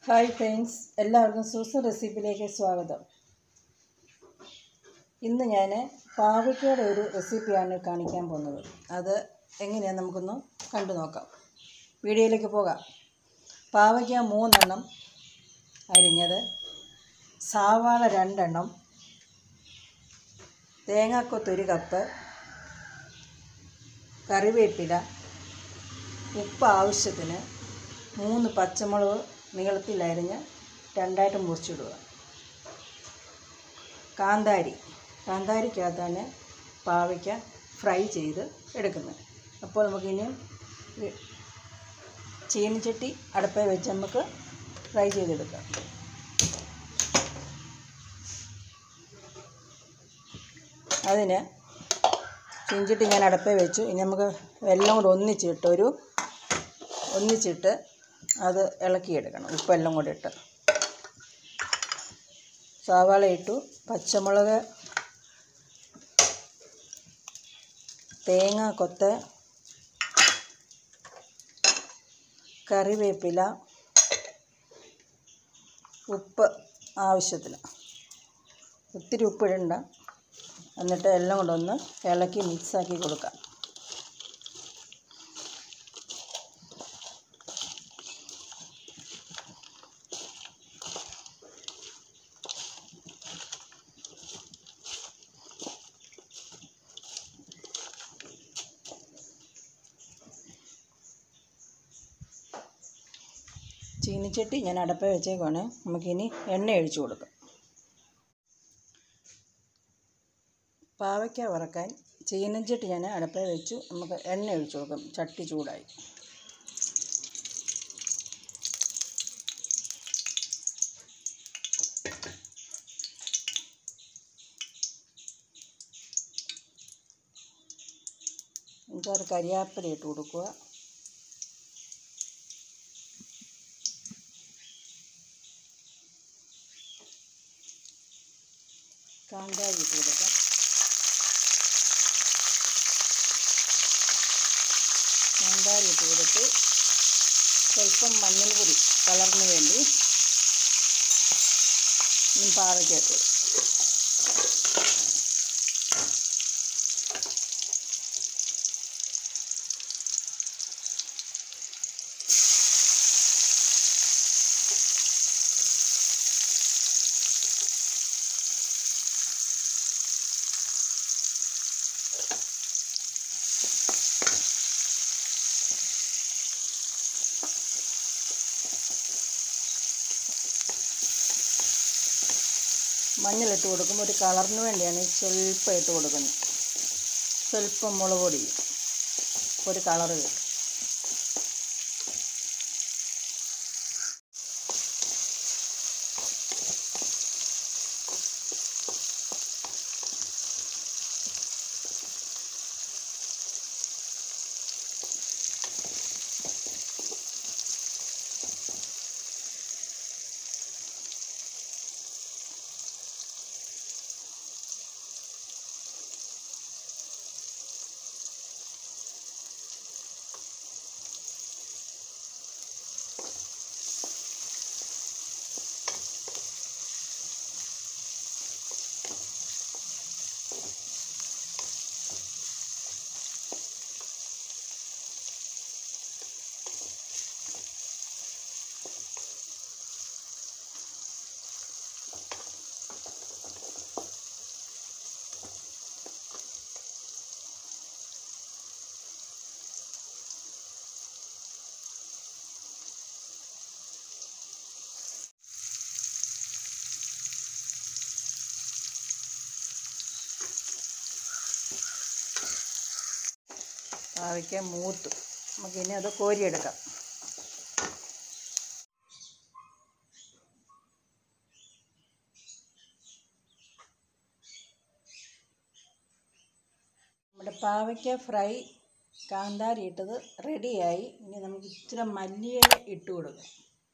hi friends എല്ലാവർക്കും സൂസ റെസിപ്പിയിലേക്ക് സ്വാഗതം ഇന്ന് ഞാൻ പാവയ്ക്കയുടെ ഒരു റെസിപ്പിയാണ് കാണിക്കാൻ പോകുന്നത് അത് എങ്ങനെയാണ് നമുക്കൊന്ന് കണ്ടു നോക്കാം വീഡിയോയിലേക്ക് പോകാം പാവയ്ക്ക മൂന്നെണ്ണം അരിഞ്ഞത് സാവാള രണ്ടെണ്ണം തേങ്ങാക്കൊത്ത് ഒരു കപ്പ് കറിവേപ്പില ഉപ്പ് ആവശ്യത്തിന് മൂന്ന് പച്ചമുളക് നീളത്തിൽ അരിഞ്ഞ് രണ്ടായിട്ട് മുറിച്ചിടുക കാന്താരി കാന്താരിക്കകത്താണ് പാവയ്ക്ക ഫ്രൈ ചെയ്ത് എടുക്കുന്നത് അപ്പോൾ നമുക്കിനി ചീനിച്ചട്ടി അടുപ്പിൽ വെച്ച് നമുക്ക് ഫ്രൈ ചെയ്തെടുക്കാം അതിന് ചീനിച്ചട്ടി ഞാൻ അടുപ്പിൽ വെച്ചു ഇനി നമുക്ക് എല്ലാം കൂടെ ഒന്നിച്ചിട്ട് ഒരു ഒന്നിച്ചിട്ട് അത് ഇളക്കിയെടുക്കണം ഉപ്പെല്ലാം കൂടി ഇട്ട് സവാള ഇട്ടു പച്ചമുളക് തേങ്ങ കൊത്ത് കറിവേപ്പില ഉപ്പ് ആവശ്യത്തിന് ഒത്തിരി ഉപ്പിടണ്ട എന്നിട്ട് എല്ലാം കൂടെ ഒന്ന് ഇളക്കി മിക്സാക്കി കൊടുക്കാം ചീനിച്ചട്ടി ഞാൻ അടപ്പ വെച്ചേക്കാണ് നമുക്കിനി എണ്ണ ഒഴിച്ചു കൊടുക്കാം പാവയ്ക്ക വറക്കാൻ ചീനച്ചട്ടി ഞാൻ അടപ്പ വെച്ചു നമുക്ക് എണ്ണ ഒഴിച്ചു കൊടുക്കാം ചട്ടി ചൂടായി അഞ്ചാറ് കരിയാപ്പില ഇട്ട് കൊടുക്കുക കാന്താരി ഇട്ട് കൊടുക്കാം കാന്താരി ഇട്ട് കൊടുത്ത് സ്വല്പം മഞ്ഞൾപ്പൊടി കളറിന് വേണ്ടി പാവയ്ക്ക ഇട്ട് കൊടുക്കും മഞ്ഞളിട്ട് കൊടുക്കുമ്പോൾ ഒരു കളറിന് വേണ്ടിയാണ് സ്വല്പം ഇട്ട് കൊടുക്കുന്നത് സ്വല്പം മുളക് പൊടി ഒരു കളറ് കിട്ടും പാവയ്ക്ക മൂത്ത് നമുക്കിനി അത് കോരിയെടുക്കാം നമ്മുടെ പാവയ്ക്ക ഫ്രൈ കാന്താരി ഇട്ടത് റെഡിയായി ഇനി നമുക്ക് ഇച്ചിരി മല്ലിയില ഇട്ട് കൊടുക്കാം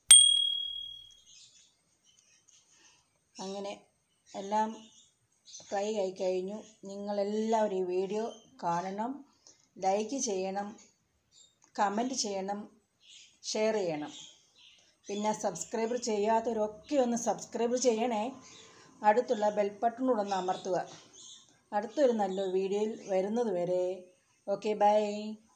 അങ്ങനെ എല്ലാം ഫ്രൈ ആയി കഴിഞ്ഞു നിങ്ങളെല്ലാവരും ഈ വീഡിയോ കാണണം ലൈക്ക് ചെയ്യണം കമൻറ്റ് ചെയ്യണം ഷെയർ ചെയ്യണം പിന്നെ സബ്സ്ക്രൈബർ ചെയ്യാത്തവരൊക്കെ ഒന്ന് സബ്സ്ക്രൈബ് ചെയ്യണേ അടുത്തുള്ള ബെൽ ബട്ടൺ കൂടെ ഒന്ന് അമർത്തുക അടുത്തൊരു നല്ല വീഡിയോയിൽ വരുന്നത് വരെ ഓക്കെ ബൈ